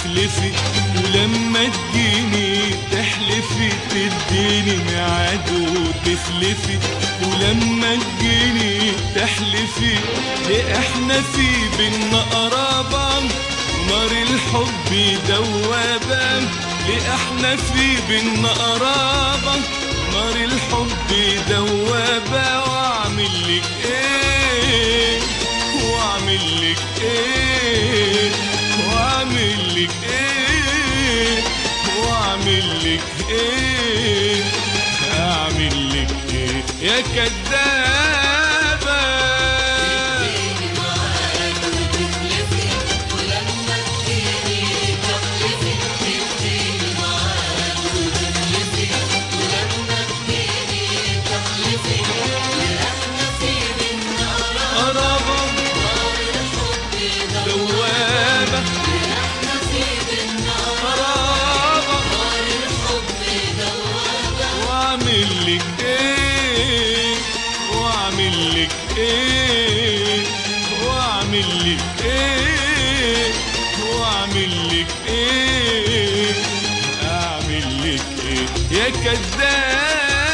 تخلفي ولما تجيني تحلفي تديني ميعاد وتخلفي ولما تجيني تحلفي ليه احنا في بينا قرابة نار الحب دوابة ليه احنا في بينا قرابة نار الحب دوابة واعمل لك ايه واعمل لك ايه واعمل لك ايه واعمل لك ايه اعمل لك ايه يا كدابة قرابة دوابة قرابة واعمل لك ايه واعمل لك ايه واعمل لك ايه واعمل لك ايه اعمل لك ايه يا كذابة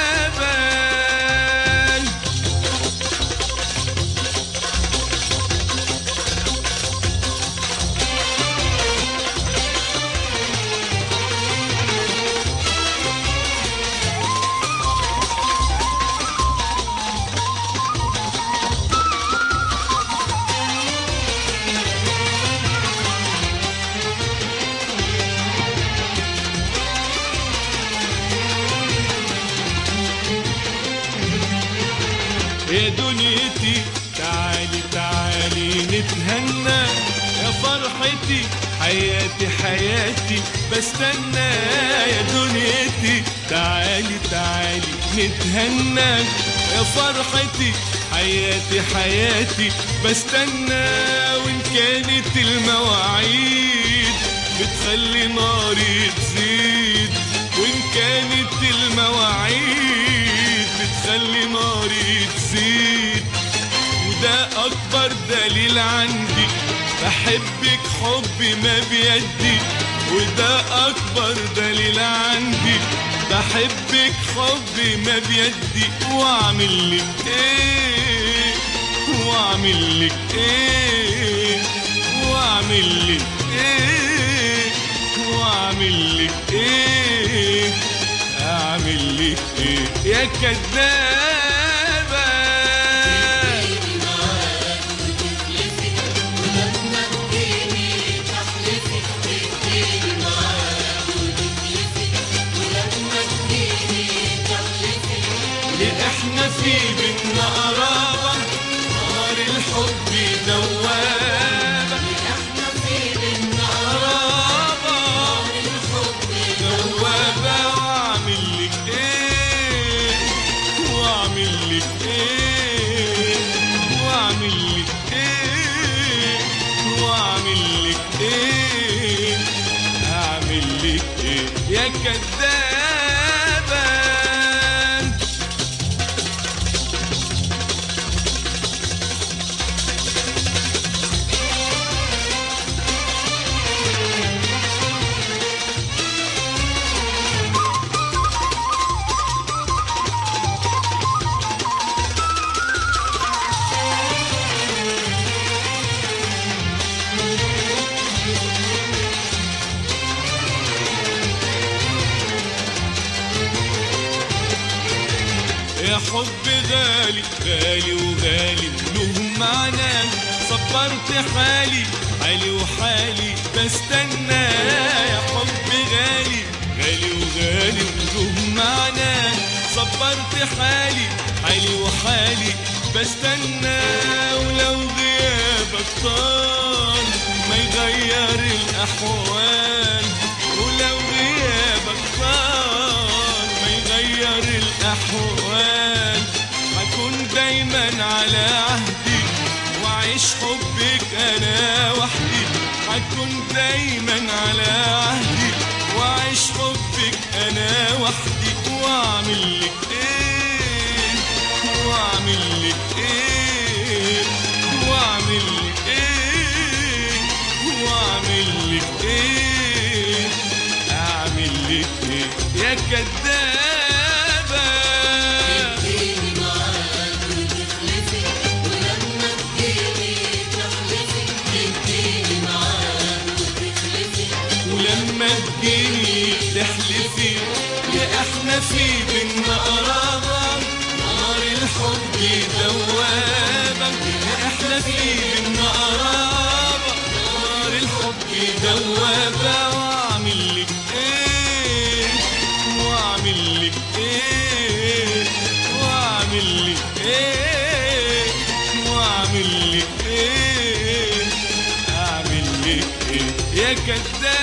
يا دنيتي تعالي تعالي نتهنى يا فرحتي حياتي حياتي بستنى يا دنيتي تعالي تعالي نتهنى يا فرحتي حياتي حياتي بستنى وإن كانت المواعيد بتخلي ناري تزيد وإن كانت المواعيد بتخلي ناري تزيد وده أكبر دليل عندي بحبك حبي ما بيدي وده أكبر دليل عندي بحبك حبي ما بيدي وأعمل لك إيه وأعمل لك إيه وأعمل لك إيه وأعمل لك إيه أعمل لك إيه يا كذابة اللي احنا في بينا قرابة نار الحب دوابة قرابة دوابة واعمل لك ايه واعمل لك ايه واعمل لك ايه واعمل لك ايه اعمل لك ايه يا كذابة يا حب غالي غالي وغالي له معنى صبرت حالي حالي وحالي بستنى يا حب غالي غالي وغالي له معنى صبرت حالي حالي وحالي بستنى ولو غيابك طال ما يغير الأحوال ولو غيابك طال ما يغير الأحوال هكون دايما على عهدي وعيش حبك أنا وحدي هكون دايما على عهدي وعيش حبك أنا وحدي وأعمل لك إيه وأعمل لك إيه وأعمل لك إيه وأعمل لك إيه تحجني تحلفي يا احنا في بينا قرابة نار الحب دوابة يا احنا في بينا قرابة نار الحب دوابة واعمل لك ايه واعمل لك ايه واعمل لك ايه واعمل لك ايه اعمل لك ايه يا كذاب